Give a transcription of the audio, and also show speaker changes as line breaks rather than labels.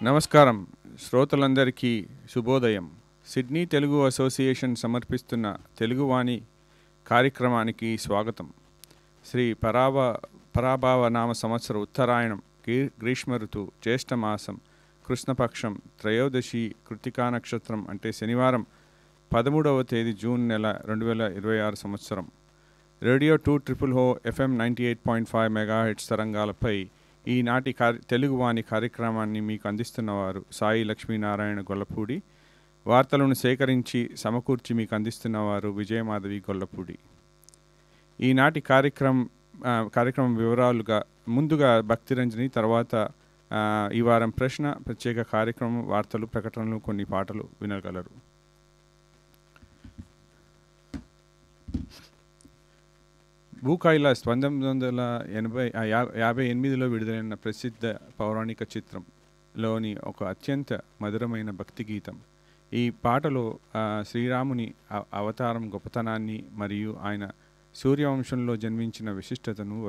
నమస్కారం శ్రోతలందరికీ శుభోదయం సిడ్నీ తెలుగు అసోసియేషన్ సమర్పిస్తున్న తెలుగువాణి కార్యక్రమానికి స్వాగతం శ్రీ పరావ పరాభావ నామ సంవత్సర ఉత్తరాయణం గ్రీ- గ్రీష్మ ఋతువు జ్యేష్ఠ మాసం కృష్ణపక్షం త్రయోదశి కృతికా నక్షత్రం అంటే శనివారం పదమూడవ తేదీ జూన్ నెల రెండు వేల ఇరవై ఆరు సంవత్సరం రేడియో టూ ట్రిపుల్ హో FM ninety eight point five megahertz తరంగాలపై ఈనాటి కార్య తెలుగువాణి కార్యక్రమాన్ని మీకు అందిస్తున్నవారు సాయి లక్ష్మీనారాయణ గొల్లపూడి వార్తలను సేకరించి సమకూర్చి మీకు అందిస్తున్నవారు విజయమాధవి గొల్లపూడి ఈనాటి కార్యక్రమం ఆ, కార్యక్రమం వివరాలుగా ముందుగా భక్తిరంజని తర్వాత ఆ, ఈ వారం ప్రశ్న ప్రత్యేక కార్యక్రమం వార్తలు ప్రకటనలు కొన్ని పాటలు వినగలరు భూ కైలాస్ పంతొమ్మిది వందల ఎనభై ఆ, యా- యాభై ఎనిమిదిలో విడుదలైన ప్రసిద్ధ పౌరాణిక చిత్రంలోని ఒక అత్యంత మధురమైన భక్తి గీతం ఈ పాటలో ఆ, శ్రీరాముని అ- అవతారం గొప్పతనాన్ని మరియు ఆయన సూర్యవంశంలో జన్మించిన విశిష్టతను